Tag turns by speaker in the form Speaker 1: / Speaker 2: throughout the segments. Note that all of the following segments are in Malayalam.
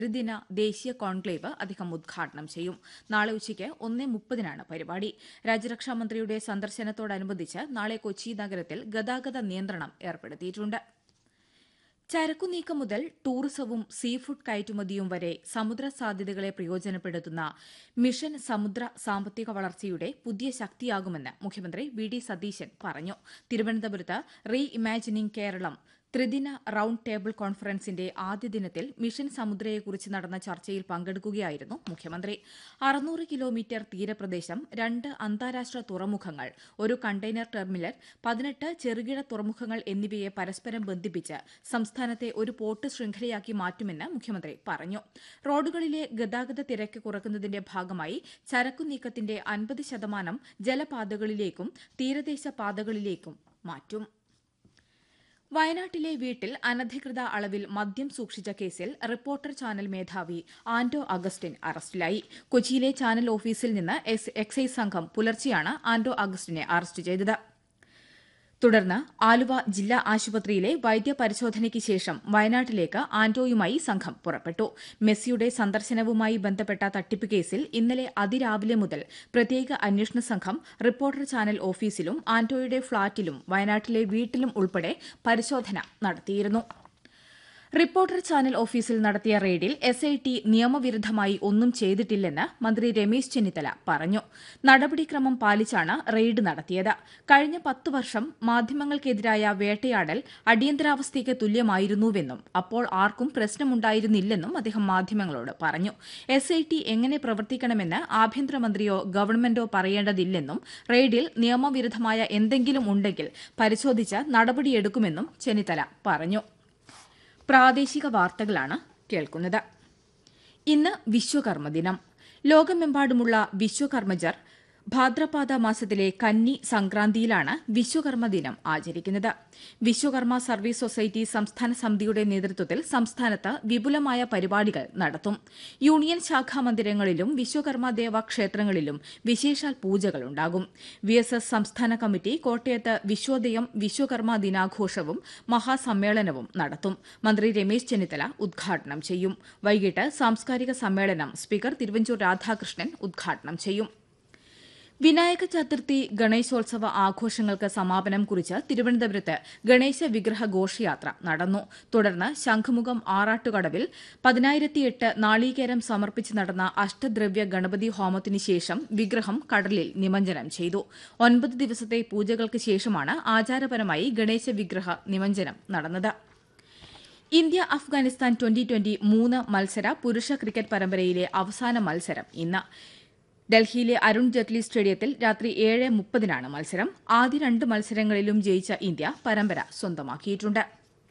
Speaker 1: ത്രിദിന ദേശീയ കോൺക്ലേവ് അദ്ദേഹം ഉദ്ഘാടനം ചെയ്യും നാളെ ഉച്ചയ്ക്ക് ഒന്നേ മുപ്പതിനാണ് പരിപാടി രാജ്യരക്ഷാമന്ത്രിയുടെ സന്ദർശനത്തോടനുബന്ധിച്ച് നാളെ കൊച്ചി നഗരത്തിൽ ഗതാഗത നിയന്ത്രണം ഏർപ്പെടുത്തിയിട്ടുണ്ട് ചരക്കുനീക്കം മുതൽ ടൂറിസവും സീ ഫുഡ് കയറ്റുമതിയും വരെ സമുദ്ര സാധ്യതകളെ പ്രയോജനപ്പെടുത്തുന്ന മിഷൻ സമുദ്ര സാമ്പത്തിക വളർച്ചയുടെ പുതിയ ശക്തിയാകുമെന്ന് മുഖ്യമന്ത്രി വി ഡി സതീശൻ പറഞ്ഞു തിരുവനന്തപുരത്ത് റീ ഇമാജിനിംഗ് കേരളം ത്രിദിന റൌണ്ട് ടേബിൾ കോൺഫറൻസിന്റെ ആദ്യ ദിനത്തിൽ മിഷൻ സമുദ്രയെക്കുറിച്ച് നടന്ന ചർച്ചയിൽ പങ്കെടുക്കുകയായിരുന്നു മുഖ്യമന്ത്രി അറുന്നൂറ് കിലോമീറ്റർ തീരപ്രദേശം രണ്ട് അന്താരാഷ്ട്ര തുറമുഖങ്ങൾ ഒരു കണ്ടെയ്നർ ടെർമിനൽ പതിനെട്ട് ചെറുകിട തുറമുഖങ്ങൾ എന്നിവയെ പരസ്പരം ബന്ധിപ്പിച്ച് സംസ്ഥാനത്തെ ഒരു പോർട്ട് ശൃംഖലയാക്കി മാറ്റുമെന്ന് മുഖ്യമന്ത്രി പറഞ്ഞു റോഡുകളിലെ ഗതാഗത തിരക്ക് കുറക്കുന്നതിന്റെ ഭാഗമായി ചരക്കു നീക്കത്തിന്റെ അൻപത് ശതമാനം ജലപാതകളിലേക്കും തീരദേശ പാതകളിലേക്കും മാറ്റും വയനാട്ടിലെ വീട്ടിൽ അനധികൃത അളവിൽ മദ്യം സൂക്ഷിച്ച കേസിൽ റിപ്പോർട്ടർ ചാനൽ മേധാവി ആന്റോ അഗസ്റ്റിൻ അറസ്റ്റിലായി കൊച്ചിയിലെ ചാനൽ ഓഫീസിൽ നിന്ന് എക്സൈസ് സംഘം പുലർച്ചെയാണ് ആന്റോ അഗസ്റ്റിനെ അറസ്റ്റ് ചെയ്തത് തുടർന്ന് ആലുവ ജില്ലാ ആശുപത്രിയിലെ വൈദ്യപരിശോധനയ്ക്ക് ശേഷം വയനാട്ടിലേക്ക് ആന്റോയുമായി സംഘം പുറപ്പെട്ടു മെസ്സിയുടെ സന്ദർശനവുമായി ബന്ധപ്പെട്ട തട്ടിപ്പ് കേസിൽ ഇന്നലെ അതിരാവിലെ മുതൽ പ്രത്യേക അന്വേഷണ സംഘം റിപ്പോർട്ടർ ചാനൽ ഓഫീസിലും ആന്റോയുടെ ഫ്ളാറ്റിലും വയനാട്ടിലെ വീട്ടിലും ഉൾപ്പെടെ പരിശോധന നടത്തിയിരുന്നു റിപ്പോർട്ടർ ചാനൽ ഓഫീസിൽ നടത്തിയ റെയ്ഡിൽ എസ് ഐ ടി നിയമവിരുദ്ധമായി ഒന്നും ചെയ്തിട്ടില്ലെന്ന് മന്ത്രി രമേശ് ചെന്നിത്തല പറഞ്ഞു നടപടിക്രമം പാലിച്ചാണ് റെയ്ഡ് നടത്തിയത് കഴിഞ്ഞ പത്ത് വർഷം മാധ്യമങ്ങൾക്കെതിരായ വേട്ടയാടൽ അടിയന്തരാവസ്ഥയ്ക്ക് തുല്യമായിരുന്നുവെന്നും അപ്പോൾ ആർക്കും പ്രശ്നമുണ്ടായിരുന്നില്ലെന്നും അദ്ദേഹം മാധ്യമങ്ങളോട് പറഞ്ഞു എസ് ഐ ടി എങ്ങനെ പ്രവർത്തിക്കണമെന്ന് ആഭ്യന്തരമന്ത്രിയോ ഗവൺമെന്റോ പറയേണ്ടതില്ലെന്നും റെയ്ഡിൽ നിയമവിരുദ്ധമായ എന്തെങ്കിലും ഉണ്ടെങ്കിൽ പരിശോധിച്ച് നടപടിയെടുക്കുമെന്നും ചെന്നിത്തല പറഞ്ഞു പ്രാദേശിക വാർത്തകളാണ് കേൾക്കുന്നത് ഇന്ന് വിശ്വകർമ്മ ദിനം ലോകമെമ്പാടുമുള്ള വിശ്വകർമ്മജർ ഭാദ്രപാദ മാസത്തിലെ കന്നി സംക്രാന്തിയിലാണ് വിശ്വകർമ്മ ദിനം ആചരിക്കുന്നത് വിശ്വകർമ്മ സർവീസ് സൊസൈറ്റി സംസ്ഥാന സമിതിയുടെ നേതൃത്വത്തിൽ സംസ്ഥാനത്ത് വിപുലമായ പരിപാടികൾ നടത്തും യൂണിയൻ ശാഖാ മന്ദിരങ്ങളിലും വിശ്വകർമ്മ ദേവ ക്ഷേത്രങ്ങളിലും വിശേഷാൽ പൂജകളുണ്ടാകും വി എസ് എസ് സംസ്ഥാന കമ്മിറ്റി കോട്ടയത്ത് വിശ്വോദയം വിശ്വകർമ്മ ദിനാഘോഷവും മഹാസമ്മേളനവും നടത്തും മന്ത്രി രമേശ് ചെന്നിത്തല ഉദ്ഘാടനം ചെയ്യും വൈകിട്ട് സാംസ്കാരിക സമ്മേളനം സ്പീക്കർ തിരുവഞ്ചൂർ രാധാകൃഷ്ണൻ ഉദ്ഘാടനം ചെയ്യും വിനായക ചതുർത്ഥി ഗണേശോത്സവ ആഘോഷങ്ങൾക്ക് സമാപനം കുറിച്ച് തിരുവനന്തപുരത്ത് ഗണേശ വിഗ്രഹ ഘോഷയാത്ര നടന്നു തുടർന്ന് ശംഖുമുഖം ആറാട്ടുകടവിൽ പതിനായിരത്തിയെട്ട് നാളീകേരം സമർപ്പിച്ച് നടന്ന അഷ്ടദ്രവ്യ ഗണപതി ഹോമത്തിനു ശേഷം വിഗ്രഹം കടലിൽ നിമജ്ജനം ചെയ്തു ഒൻപത് ദിവസത്തെ പൂജകൾക്ക് ശേഷമാണ് ആചാരപരമായി ഗണേശ വിഗ്രഹ നിമജ്ജനം നടന്നത് ഇന്ത്യ അഫ്ഗാനിസ്ഥാൻ ട്വന്റി ട്വന്റി മൂന്ന് മത്സര പുരുഷ ക്രിക്കറ്റ് പരമ്പരയിലെ അവസാന മത്സരം ഇന്ന് ഡൽഹിയിലെ അരുൺ ജെയ്റ്റ്ലി സ്റ്റേഡിയത്തിൽ രാത്രി ഏഴ് മുപ്പതിനാണ് മത്സരം ആദ്യ രണ്ട് മത്സരങ്ങളിലും ജയിച്ച ഇന്ത്യ പരമ്പര സ്വന്തമാക്കിയിട്ടുണ്ട്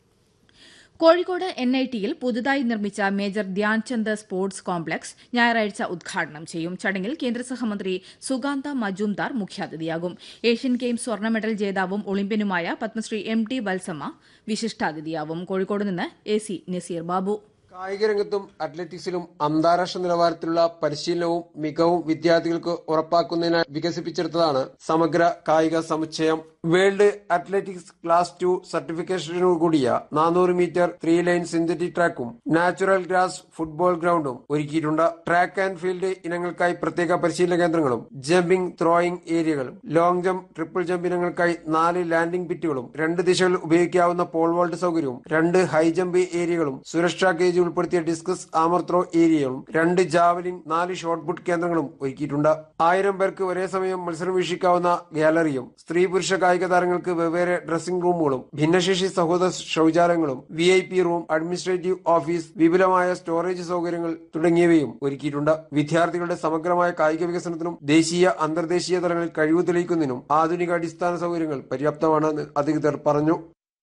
Speaker 1: കോഴിക്കോട് എൻ ഐ ടിയിൽ പുതുതായി നിർമ്മിച്ച മേജർ ധ്യാൻചന്ദ് സ്പോർട്സ് കോംപ്ലക്സ് ഞായറാഴ്ച ഉദ്ഘാടനം ചെയ്യും ചടങ്ങിൽ കേന്ദ്ര സഹമന്ത്രി സുഗാന്ത മജുംദാർ മുഖ്യാതിഥിയാകും ഏഷ്യൻ ഗെയിംസ് സ്വർണ്ണ മെഡൽ ജേതാവും ഒളിമ്പ്യനുമായ പത്മശ്രീ എം ടി വത്സമ്മ വിശിഷ്ടാതിഥിയാവും കോഴിക്കോട് നിന്ന് എ സി നസീർ ബാബു
Speaker 2: കായിക രംഗത്തും അത്ലറ്റിക്സിലും അന്താരാഷ്ട്ര നിലവാരത്തിലുള്ള പരിശീലനവും മികവും വിദ്യാർത്ഥികൾക്ക് ഉറപ്പാക്കുന്നതിനായി വികസിപ്പിച്ചെടുത്തതാണ് സമഗ്ര കായിക സമുച്ചയം വേൾഡ് അത്ലറ്റിക്സ് ക്ലാസ് ടു സർട്ടിഫിക്കേഷനോടുകൂടിയ നാനൂറ് മീറ്റർ ത്രീ ലൈൻ സിന്തറ്റിക് ട്രാക്കും നാച്ചുറൽ ഗ്രാസ് ഫുട്ബോൾ ഗ്രൗണ്ടും ഒരുക്കിയിട്ടുണ്ട് ട്രാക്ക് ആൻഡ് ഫീൽഡ് ഇനങ്ങൾക്കായി പ്രത്യേക പരിശീലന കേന്ദ്രങ്ങളും ജമ്പിംഗ് ത്രോയിങ് ഏരിയകളും ലോങ് ജമ്പ് ട്രിപ്പിൾ ജമ്പ് ഇനങ്ങൾക്കായി നാല് ലാൻഡിംഗ് പിറ്റുകളും രണ്ട് ദിശകളിൽ ഉപയോഗിക്കാവുന്ന പോൾ വോൾട്ട് സൗകര്യവും രണ്ട് ഹൈ ജമ്പ് ഏരിയകളും സുരക്ഷാ കേജ് ഉൾപ്പെടുത്തിയ ഡിസ്കസ് ആമർ ത്രോ ഏരിയകളും രണ്ട് ജാവലിൻ നാല് ഷോട്ട് പുട്ട് കേന്ദ്രങ്ങളും ഒരുക്കിയിട്ടുണ്ട് ആയിരം പേർക്ക് ഒരേ സമയം മത്സരം വീക്ഷിക്കാവുന്ന ഗാലറിയും സ്ത്രീ പുരുഷ കായിക താരങ്ങൾക്ക് വെവ്വേറെ ഡ്രസ്സിംഗ് റൂമുകളും ഭിന്നശേഷി സഹോദര ശൌചാലയങ്ങളും V I P room administrative office വിപുലമായ സ്റ്റോറേജ് സൗകര്യങ്ങൾ തുടങ്ങിയവയും ഒരുക്കിയിട്ടുണ്ട് വിദ്യാർത്ഥികളുടെ സമഗ്രമായ കായിക വികസനത്തിനും ദേശീയ അന്തർദേശീയ തലങ്ങളിൽ കഴിവ് തെളിയിക്കുന്നതിനും ആധുനിക അടിസ്ഥാന സൗകര്യങ്ങൾ പര്യാപ്തമാണെന്ന് അധികൃതർ പറഞ്ഞു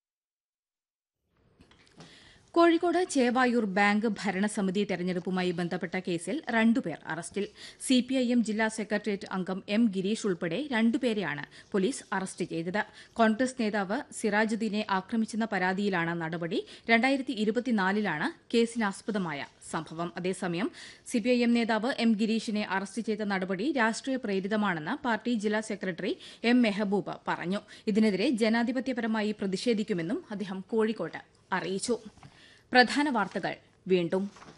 Speaker 1: കോഴിക്കോട് ചേവായൂർ ബാങ്ക് ഭരണസമിതി തെരഞ്ഞെടുപ്പുമായി ബന്ധപ്പെട്ട കേസിൽ രണ്ടുപേർ അറസ്റ്റിൽ സിപിഐഎം ജില്ലാ സെക്രട്ടേറിയറ്റ് അംഗം എം ഗിരീഷ് ഉൾപ്പെടെ രണ്ടുപേരെയാണ് പോലീസ് അറസ്റ്റ് ചെയ്തത് കോൺഗ്രസ് നേതാവ് സിറാജുദ്ദീനെ ആക്രമിച്ചെന്ന പരാതിയിലാണ് നടപടി രണ്ടായിരത്തി ഇരുപത്തിനാലിലാണ് കേസിനാസ്പദമായ സംഭവം അതേസമയം സിപിഐഎം നേതാവ് എം ഗിരീഷിനെ അറസ്റ്റ് ചെയ്ത നടപടി രാഷ്ട്രീയ പ്രേരിതമാണെന്ന് പാർട്ടി ജില്ലാ സെക്രട്ടറി എം മെഹബൂബ് പറഞ്ഞു ഇതിനെതിരെ ജനാധിപത്യപരമായി പ്രതിഷേധിക്കുമെന്നും അദ്ദേഹം കോഴിക്കോട്ട് അറിയിച്ചു പ്രധാന വാർത്തകൾ വീണ്ടും